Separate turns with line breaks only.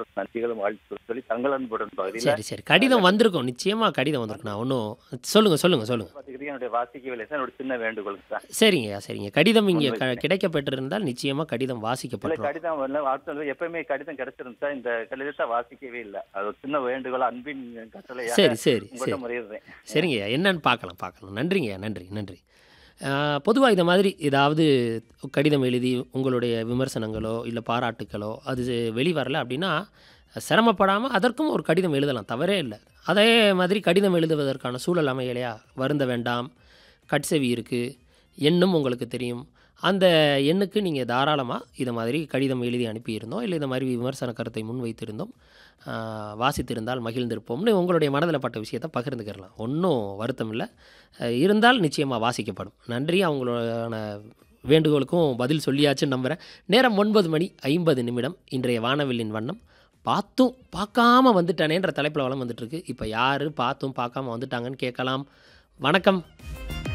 மனமார்ந்த நன்றிகளும் வாழ்த்து சொல்லி தங்கள் அன்புடன் பகுதியில்
சரி சரி கடிதம் வந்திருக்கும் நிச்சயமா கடிதம் வந்திருக்கும் நான் ஒன்றும் சொல்லுங்க சொல்லுங்க சொல்லுங்க
பார்த்துக்கிட்டே என்னுடைய வாசிக்கவில்லை சார் என்னோட சின்ன வேண்டுகோள் சார்
சரிங்கய்யா சரிங்க கடிதம் இங்கே க கிடைக்கப்பட்டிருந்தால் நிச்சயமா கடிதம்
இல்ல
வாசிக்கப்பட்டுரும்
கடிதம் வரல வார்த்தை எப்பயுமே கடிதம் கிடைச்சிருந்தா இந்த கடிதத்தை வாசிக்கவே இல்லை அது ஒரு சின்ன வேண்டுகோள் அன்பின் கட்டளையாக
சரி சரி
உங்கள்கிட்ட
சரி
முறையிடுறேன்
சரிங்கய்யா என்னன்னு பார்க்கலாம் பார்க்கலாம் நன்றிங்கய்யா நன்றி நன்றி பொதுவாக இந்த மாதிரி ஏதாவது கடிதம் எழுதி உங்களுடைய விமர்சனங்களோ இல்லை பாராட்டுக்களோ அது வெளிவரல அப்படின்னா சிரமப்படாமல் அதற்கும் ஒரு கடிதம் எழுதலாம் தவறே இல்லை அதே மாதிரி கடிதம் எழுதுவதற்கான சூழல் அமையலையா வருந்த வேண்டாம் கட்செவி இருக்குது எண்ணும் உங்களுக்கு தெரியும் அந்த எண்ணுக்கு நீங்கள் தாராளமாக இதை மாதிரி கடிதம் எழுதி அனுப்பியிருந்தோம் இல்லை இந்த மாதிரி விமர்சன கருத்தை முன்வைத்திருந்தோம் ஆஹ், வாசித்திருந்தால் மகிழ்ந்திருப்போம்னு உங்களுடைய மனதில் பட்ட விஷயத்தை பகிர்ந்துக்கிறலாம் ஒன்றும் வருத்தம் இல்லை அஹ், இருந்தால் நிச்சயமாக வாசிக்கப்படும் நன்றி அவங்களோட வேண்டுகோளுக்கும் பதில் சொல்லியாச்சுன்னு நம்புகிறேன் நேரம் ஒன்பது மணி ஐம்பது நிமிடம் இன்றைய வானவில்லின் வண்ணம் பார்த்தும் பார்க்காம வந்துட்டானேன்ற தலைப்பில் வளம் வந்துட்டுருக்கு இப்போ யார் பார்த்தும் பார்க்காம வந்துட்டாங்கன்னு கேட்கலாம் வணக்கம்